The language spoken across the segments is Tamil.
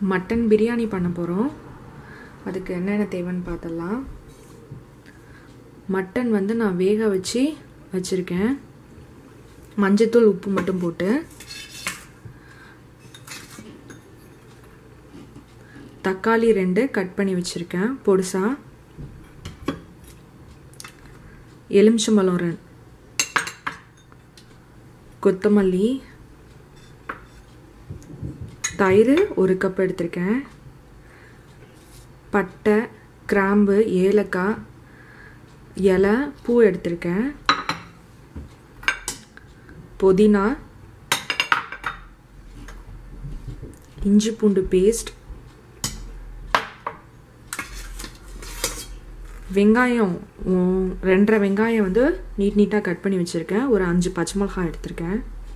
மட்டன் பிரியாணி பண்ண போகிறோம் அதுக்கு என்னென்ன தேவைன்னு பார்த்துடலாம் மட்டன் வந்து நான் வேக வச்சு வச்சுருக்கேன் மஞ்சத்தூள் உப்பு மட்டும் போட்டு தக்காளி ரெண்டு கட் பண்ணி வச்சுருக்கேன் பொடுசா எலுமிச்சம்பழம் ரெண்டு கொத்தமல்லி தயிர் ஒரு கப் எடுத்திருக்கேன் பட்டை கிராம்பு ஏலக்காய் இலை பூ எடுத்திருக்கேன் புதினா இஞ்சி பூண்டு பேஸ்ட் வெங்காயம் ரெண்டரை வெங்காயம் வந்து நீட் நீட்டாக கட் பண்ணி வச்சுருக்கேன் ஒரு அஞ்சு பச்சை மிளகாய் எடுத்திருக்கேன்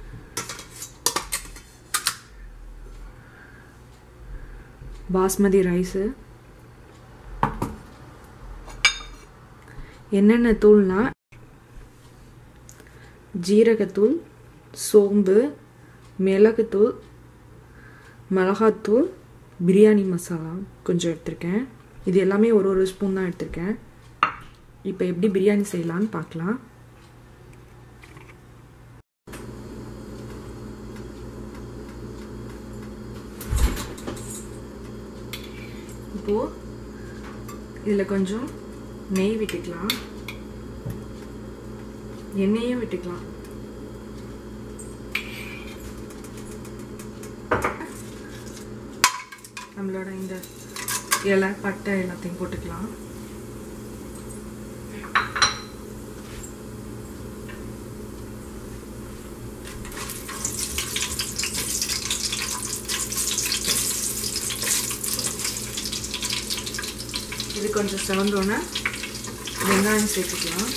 பாஸ்மதி ரைஸு என்னென்ன தூள்னா ஜீரகத்தூள் சோம்பு மிளகுத்தூள் மிளகாத்தூள் பிரியாணி மசாலா கொஞ்சம் எடுத்திருக்கேன் இது எல்லாமே ஒரு ஒரு ஸ்பூன் தான் எடுத்திருக்கேன் இப்போ எப்படி பிரியாணி செய்யலான்னு பார்க்கலாம் இப்போது இதில் கொஞ்சம் நெய் விட்டுக்கலாம் எண்ணெயும் விட்டுக்கலாம் நம்மளோட இந்த இலை பட்டை எல்லாத்தையும் போட்டுக்கலாம் இது கொஞ்சம் செவந்தோன்னே வெங்காயம் சேர்த்துக்கலாம்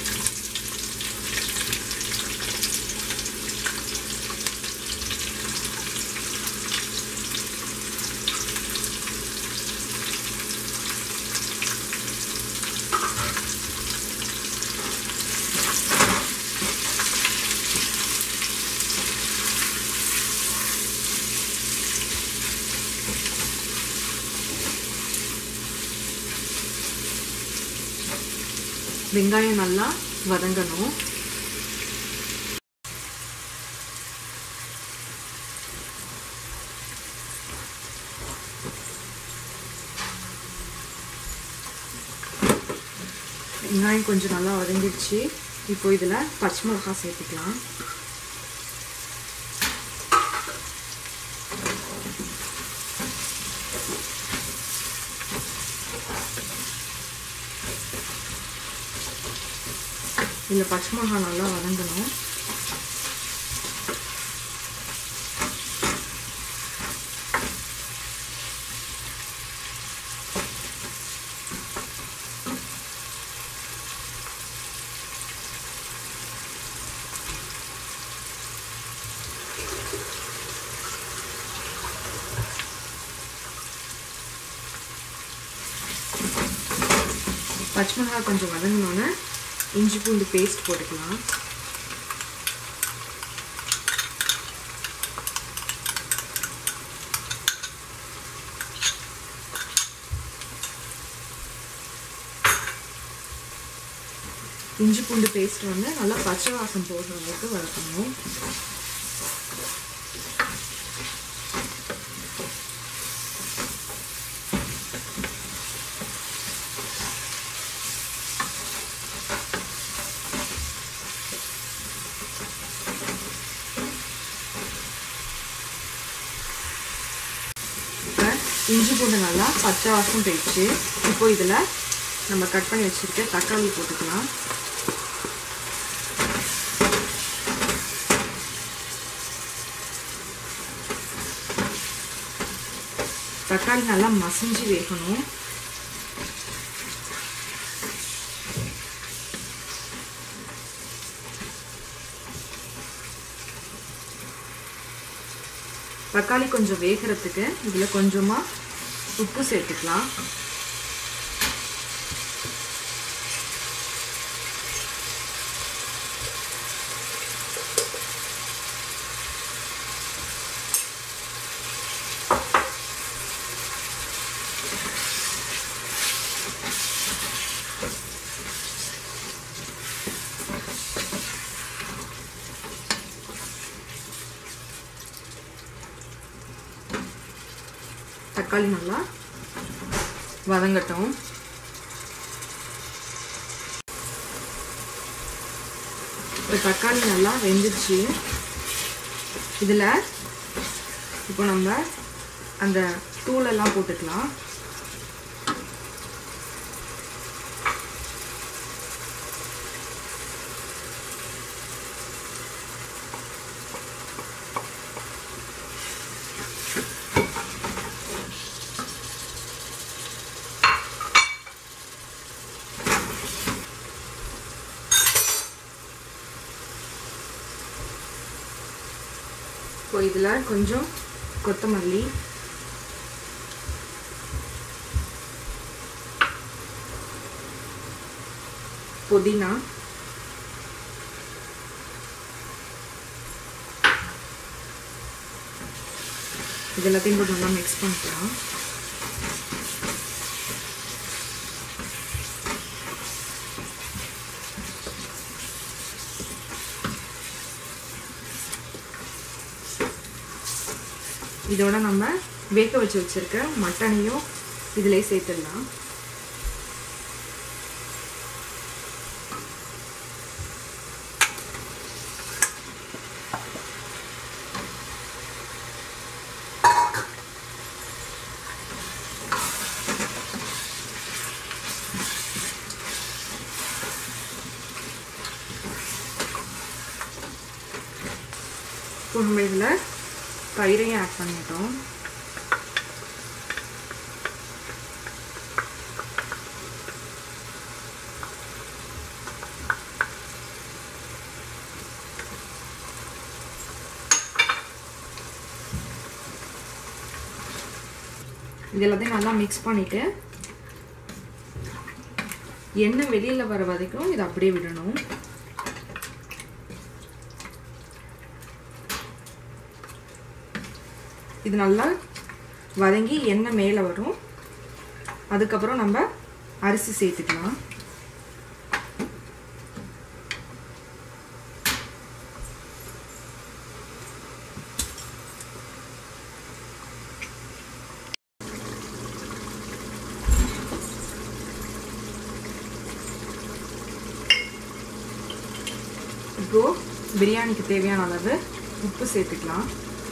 வெங்காயம் நல்லா வதங்கணும் வெங்காயம் கொஞ்சம் நல்லா வதங்கிடுச்சு இப்போ இதில் பச்சை மிளகாய் சேர்த்துக்கலாம் இதில் பச்சை மிளகா நல்லா வதங்கணும் பச்சை மிளகாய் கொஞ்சம் வதங்கினோன்னே இஞ்சி பூண்டு பேஸ்ட் போட்டுக்கலாம் இஞ்சி பூண்டு பேஸ்ட் வந்து நல்லா பச்சை வாசம் போடுற அளவுக்கு வளர்க்கணும் இஞ்சி பூண்டு நல்லா பச்சை வாசம் போயிடுச்சு இப்போ இதில் நம்ம கட் பண்ணி வச்சுருக்க தக்காளி போட்டுக்கலாம் தக்காளி நல்லா மசிஞ்சு வேகணும் தக்காளி கொஞ்சம் வேகிறதுக்கு இதில் கொஞ்சமாக உப்பு சேர்த்துக்கலாம் தக்காளி நல்லா வதங்கட்டும் இப்போ தக்காளி நல்லா வெந்துச்சு இதில் இப்போ நம்ம அந்த தூளெல்லாம் போட்டுக்கலாம் இப்போ இதில் கொஞ்சம் கொத்தமல்லி புதினா இது எல்லாத்தையும் போட்டு நல்லா மிக்ஸ் பண்ணிக்கலாம் இதோட நம்ம வேக வச்சு வச்சிருக்க மட்டனையும் இதிலே சேர்த்துடலாம் இப்போ நம்ம இதில் தயிரையும் ஆட் பண்ணிட்டோம் இது எல்லாத்தையும் நல்லா மிக்ஸ் பண்ணிட்டு எண்ணெய் வெளியில் வர வரைக்கும் இதை அப்படியே விடணும் இது நல்லா வதங்கி எண்ணெய் மேலே வரும் அதுக்கப்புறம் நம்ம அரிசி சேர்த்துக்கலாம் இப்போ பிரியாணிக்கு தேவையான அளவு உப்பு சேர்த்துக்கலாம்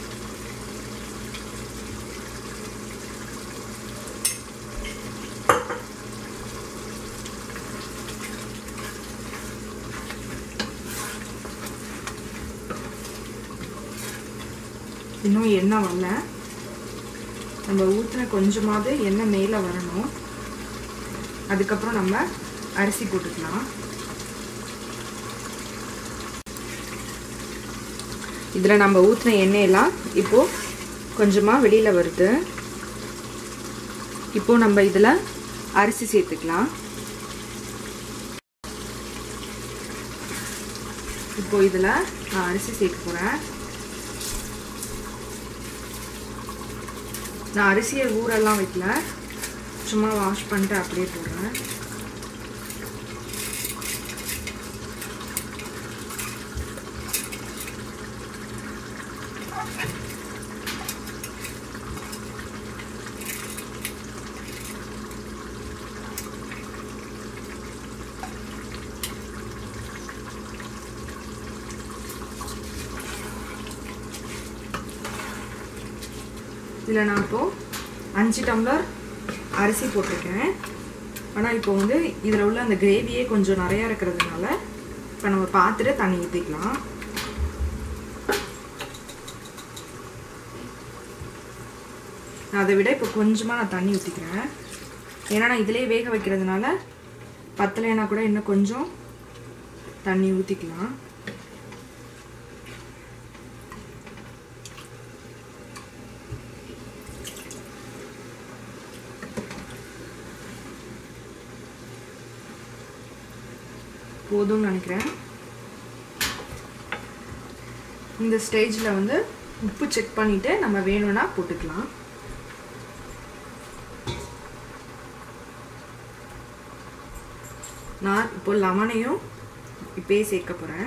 இன்னும் எண்ணெய் வரல நம்ம ஊற்றின கொஞ்சமாவது எண்ணெய் மேலே வரணும் அதுக்கப்புறம் நம்ம அரிசி போட்டுக்கலாம் இதில் நம்ம ஊற்றின எண்ணெயெல்லாம் இப்போது கொஞ்சமாக வெளியில் வருது இப்போ நம்ம இதில் அரிசி சேர்த்துக்கலாம் இப்போ இதில் நான் அரிசி சேர்க்க போகிறேன் நான் அரிசியை ஊரெல்லாம் வைக்கல சும்மா வாஷ் பண்ணிட்டு அப்படியே போடுறேன் இதில் நான் இப்போது அஞ்சு டம்ளர் அரிசி போட்டிருக்கேன் ஆனால் இப்போ வந்து இதில் உள்ள அந்த கிரேவியே கொஞ்சம் நிறையா இருக்கிறதுனால இப்போ நம்ம பார்த்துட்டு தண்ணி ஊற்றிக்கலாம் நான் அதை விட இப்போ கொஞ்சமாக நான் தண்ணி ஊற்றிக்கிறேன் ஏன்னா நான் இதிலே வேக வைக்கிறதுனால பத்தலைன்னா கூட இன்னும் கொஞ்சம் தண்ணி ஊற்றிக்கலாம் போதும்னு நினைக்கிறேன் இந்த ஸ்டேஜில் வந்து உப்பு செக் பண்ணிவிட்டு நம்ம வேணும்னா போட்டுக்கலாம் நான் இப்போ லெமனையும் இப்பயே சேர்க்க போகிறேன்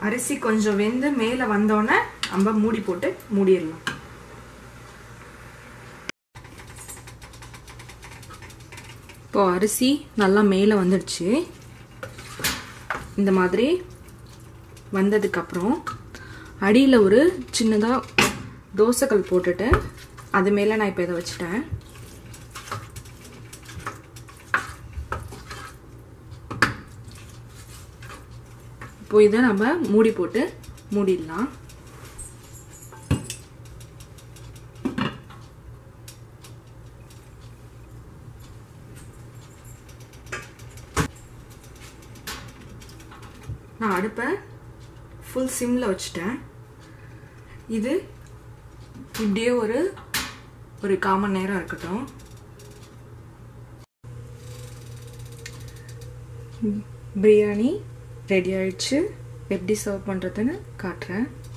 அரிசி கொஞ்சம் வெந்து மேலே வந்தோடனே நம்ம மூடி போட்டு மூடிடலாம் இப்போ அரிசி நல்லா மேலே வந்துடுச்சு இந்த மாதிரி வந்ததுக்கப்புறம் அடியில் ஒரு சின்னதாக தோசைக்கல் போட்டுட்டு அது மேலே நான் இப்போ இதை வச்சுட்டேன் இப்போ இதை நம்ம மூடி போட்டு மூடிடலாம் நான் அடுப்பை ஃபுல் சிம்மில் வச்சுட்டேன் இது இப்படியே ஒரு ஒரு காமன் நேரம் இருக்கட்டும் பிரியாணி ரெடி ஆயிடுச்சு எப்படி சர்வ் பண்ணுறதுன்னு காட்டுறேன்